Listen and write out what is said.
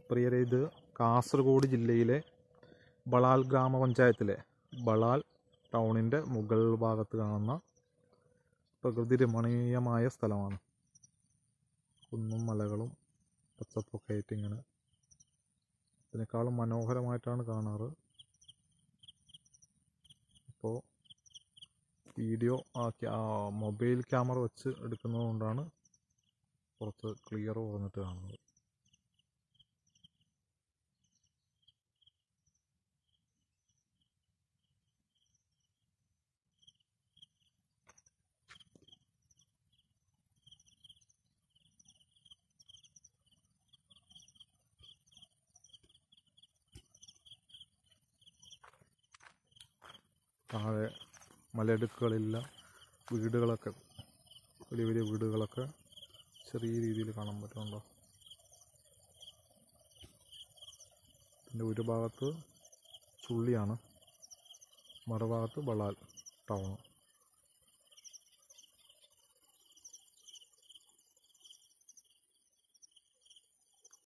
പ്രിയരെ ഇത് കാസർഗോഡ് ജില്ലയിലെ ബളാൽ ഗ്രാമപഞ്ചായത്തിലെ ബളാൽ ടൗണിൻ്റെ മുകൾ ഭാഗത്ത് കാണുന്ന പ്രകൃതി രമണീയമായ സ്ഥലമാണ് കുന്നും മലകളും പച്ചപ്പൊക്കെ ആയിട്ട് ഇങ്ങനെ ഇതിനേക്കാളും മനോഹരമായിട്ടാണ് കാണാറ് ഇപ്പോൾ വീഡിയോ ആക്കി മൊബൈൽ ക്യാമറ വെച്ച് എടുക്കുന്നത് കൊണ്ടാണ് കുറച്ച് ക്ലിയർ കുറഞ്ഞിട്ട് കാണുന്നത് താഴെ മലയിടുക്കുകളില്ല വീടുകളൊക്കെ വലിയ വലിയ വീടുകളൊക്കെ ചെറിയ രീതിയിൽ കാണാൻ പറ്റുന്നുണ്ടോ ഇതിൻ്റെ ഒരു ഭാഗത്ത് ചുള്ളിയാണ് മറുഭാഗത്ത് ബളാൽ ടൗൺ